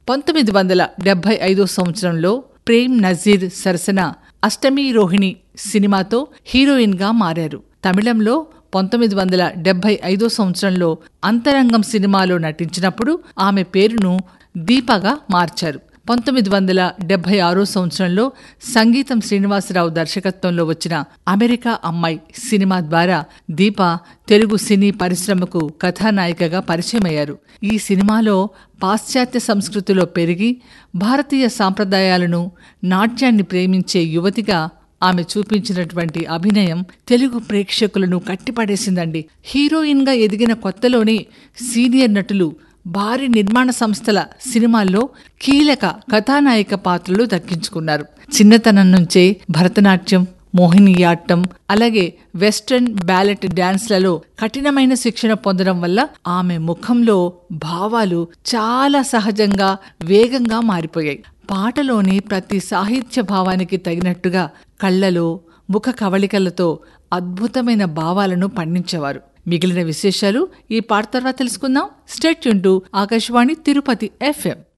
పంతొమ్మిది వందల డెబ్బై ఐదో సంవత్సరంలో ప్రేమ్ నజీర్ సరసన అష్టమి రోహిణి సినిమాతో హీరోయిన్గా మారారు తమిళంలో పంతొమ్మిది వందల డెబ్బై ఐదో సంవత్సరంలో అంతరంగం సినిమాలో నటించినప్పుడు ఆమె పేరును దీపగా మార్చారు పంతొమ్మిది వందల డెబ్బై ఆరో సంవత్సరంలో సంగీతం శ్రీనివాసరావు దర్శకత్వంలో వచ్చిన అమెరికా అమ్మాయి సినిమా ద్వారా దీప తెలుగు సినీ పరిశ్రమకు కథానాయికగా పరిచయమయ్యారు ఈ సినిమాలో పాశ్చాత్య సంస్కృతిలో పెరిగి భారతీయ సాంప్రదాయాలను నాట్యాన్ని ప్రేమించే యువతిగా ఆమె చూపించినటువంటి అభినయం తెలుగు ప్రేక్షకులను కట్టిపడేసిందండి హీరోయిన్గా ఎదిగిన కొత్తలోనే సీనియర్ నటులు భారీ నిర్మాణ సంస్థల సినిమాల్లో కీలక కథానాయిక పాత్రలు దక్కించుకున్నారు చిన్నతనం నుంచే భరతనాట్యం మోహినియాట్టం అలాగే వెస్ట్రన్ బ్యాలెట్ డాన్స్లలో కఠినమైన శిక్షణ పొందడం వల్ల ఆమె ముఖంలో భావాలు చాలా సహజంగా వేగంగా మారిపోయాయి పాటలోని ప్రతి సాహిత్య భావానికి తగినట్టుగా కళ్ళలో ముఖ కవళికలతో అద్భుతమైన భావాలను పండించేవారు మిగిలిన విశేషాలు ఈ పాట తర్వాత తెలుసుకుందాం స్టేట్ టు ఆకాశవాణి తిరుపతి ఎఫ్ఎం